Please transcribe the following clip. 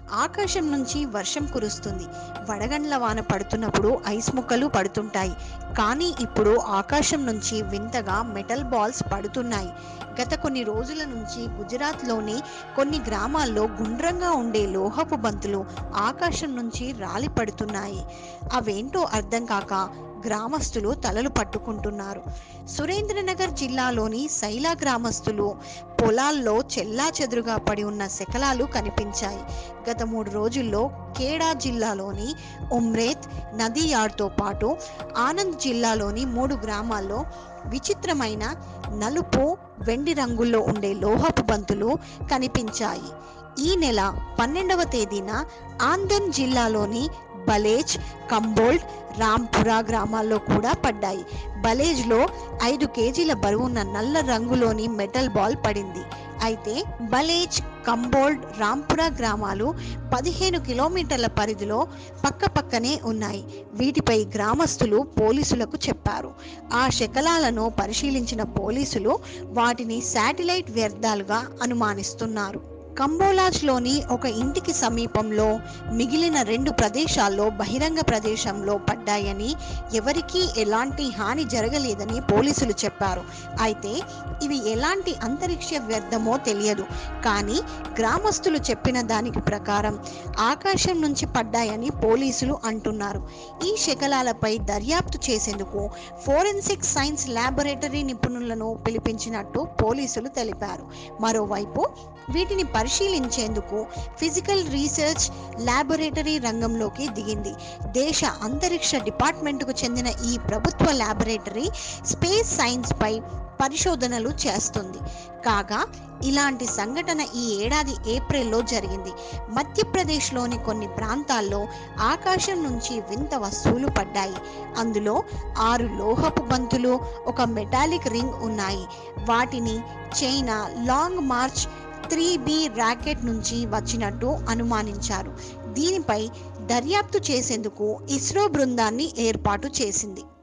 ఆకాశం నుంచి వర్షం కురుస్తుంది వడగండ్ల వాన పడుతున్నప్పుడు ఐస్ ముక్కలు పడుతుంటాయి కానీ ఇప్పుడు ఆకాశం నుంచి వింతగా మెటల్ బాల్స్ పడుతున్నాయి గత కొన్ని రోజుల నుంచి గుజరాత్లోని కొన్ని గ్రామాల్లో గుండ్రంగా ఉండే లోహపు బంతులు ఆకాశం నుంచి రాలి పడుతున్నాయి అవేంటో అర్థం కాక గ్రామస్తులు తలలు పట్టుకుంటున్నారు సురేంద్రనగర్ జిల్లాలోని శైలా గ్రామస్తులు పొలాల్లో చెల్లా చెదురుగా పడి ఉన్న శకలాలు కనిపించాయి గత మూడు రోజుల్లో కేడా జిల్లాలోని ఉమ్రేత్ నదీయాడ్తో పాటు ఆనంద్ జిల్లాలోని మూడు గ్రామాల్లో విచిత్రమైన నలుపు వెండి రంగుల్లో ఉండే లోహపు బంతులు కనిపించాయి ఈ నెల పన్నెండవ తేదీన ఆందన్ జిల్లాలోని బలేజ్ కంబోల్డ్ రాంపురా గ్రామాల్లో కూడా పడ్డాయి బలేజ్లో ఐదు కేజీల బరువున్న నల్ల రంగులోని మెటల్ బాల్ పడింది అయితే బలేజ్ కంబోల్డ్ రాంపురా గ్రామాలు పదిహేను కిలోమీటర్ల పరిధిలో పక్క పక్కనే ఉన్నాయి వీటిపై గ్రామస్తులు పోలీసులకు చెప్పారు ఆ శకలాలను పరిశీలించిన పోలీసులు వాటిని శాటిలైట్ వ్యర్థాలుగా అనుమానిస్తున్నారు కంబోలాజ్లోని ఒక ఇంటికి సమీపంలో మిగిలిన రెండు ప్రదేశాల్లో బహిరంగ ప్రదేశంలో పడ్డాయని ఎవరికీ ఎలాంటి హాని జరగలేదని పోలీసులు చెప్పారు అయితే ఇవి ఎలాంటి అంతరిక్ష వ్యర్థమో తెలియదు కానీ గ్రామస్తులు చెప్పిన దానికి ప్రకారం ఆకాశం నుంచి పడ్డాయని పోలీసులు అంటున్నారు ఈ శకలాలపై దర్యాప్తు చేసేందుకు ఫోరెన్సిక్ సైన్స్ ల్యాబొరేటరీ నిపుణులను పిలిపించినట్టు పోలీసులు తెలిపారు మరోవైపు వీటిని పరిశీలించేందుకు ఫిజికల్ రీసెర్చ్ ల్యాబొరేటరీ రంగంలోకి దిగింది దేశ అంతరిక్ష డిపార్ట్మెంట్కు చెందిన ఈ ప్రభుత్వ ల్యాబొరేటరీ స్పేస్ సైన్స్పై పరిశోధనలు చేస్తుంది కాగా ఇలాంటి సంఘటన ఈ ఏడాది ఏప్రిల్లో జరిగింది మధ్యప్రదేశ్లోని కొన్ని ప్రాంతాల్లో ఆకాశం నుంచి వింత వస్తువులు పడ్డాయి అందులో ఆరు లోహపు బంతులు ఒక మెటాలిక్ రింగ్ ఉన్నాయి వాటిని China Long March three B rocket నుంచి వచ్చినట్టు అనుమానించారు దీనిపై దర్యాప్తు చేసేందుకు ఇస్రో బృందాన్ని ఏర్పాటు చేసింది